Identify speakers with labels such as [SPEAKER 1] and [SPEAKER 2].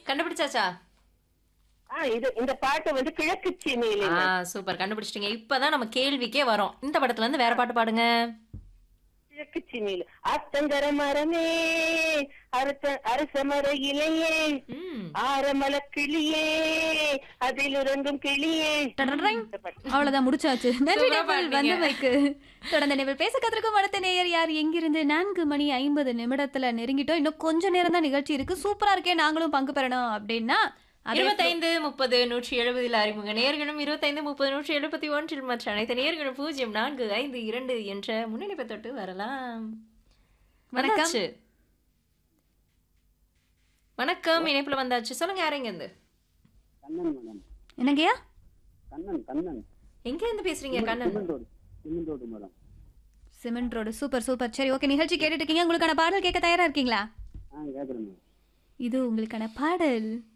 [SPEAKER 1] கண்டுபிடிச்சாச்சா
[SPEAKER 2] ஆ இது இந்த பாட்டு வந்து கிழக்கு சீமையில
[SPEAKER 1] ஆ சூப்பர் கண்டுபிடிச்சிட்டீங்க இப்பதான் நம்ம கேள்விக்கே வரோம் இந்த படத்துல இருந்து வேற பாட்டு பாடுங்க
[SPEAKER 2] கிழக்கு சீமையில ஆத்தங்கர மரமே அரச அரச மர இலையே
[SPEAKER 1] ம்
[SPEAKER 2] ஆரமல கிளியே அதில் இறங்கும் கிளியே
[SPEAKER 3] டடடடங். அவ்வளவுதான் முடிச்சாச்சு நன்றி
[SPEAKER 1] சூப்பரா
[SPEAKER 3] நேபிள்
[SPEAKER 1] பாடுனீங்க.
[SPEAKER 3] வந்தமைக்கு தொடர்ந்து நேபிள் பேச கத்திருக்கும் அடுத்த நேயர் யார் எங்கிருந்து நான்கு மணி ஐம்பது நிமிடத்துல நெருங்கிட்டோம் இன்னும் கொஞ்ச நேரம் தான் நிகழ்ச்சி இருக்கு சூப்பரா இருக்கே நாங்களும் பங்கு பெறணும் அப்படின்னா அதே
[SPEAKER 1] இருபத்தைந்து முப்பது நூற்றி எழுபதில் அறிமுக நேர்களும் இருபத்தைந்து முப்பது நூற்றி எழுபத்தி ஒன்றில் மற்ற அனைத்து நேர்களும் பூஜ்ஜியம் நான்கு ஐந்து இரண்டு என்ற முன்னிலைப்பை தொட்டு வரலாம்
[SPEAKER 3] வணக்கம்.
[SPEAKER 1] வந்தாச்சு. வணக்கம் இணைப்புல வந்தாச்சு சொல்லுங்க யாருங்க இருந்து
[SPEAKER 4] கண்ணன் மேடம்
[SPEAKER 3] என்னங்கய்யா
[SPEAKER 4] கண்ணன் கண்ணன்
[SPEAKER 1] எங்க இருந்து பேசுறீங்க Kannan
[SPEAKER 4] cement road cement road madam
[SPEAKER 3] cement road super super சரி ஓகே நிகழ்ச்சி கேட்டுட்டு இருக்கீங்க உங்களுக்கான பாடல் கேட்க தயாரா இருக்கீங்களா
[SPEAKER 4] ஆ கேட்குறேன் மேடம்
[SPEAKER 3] இது உங்களுக்கான பாடல்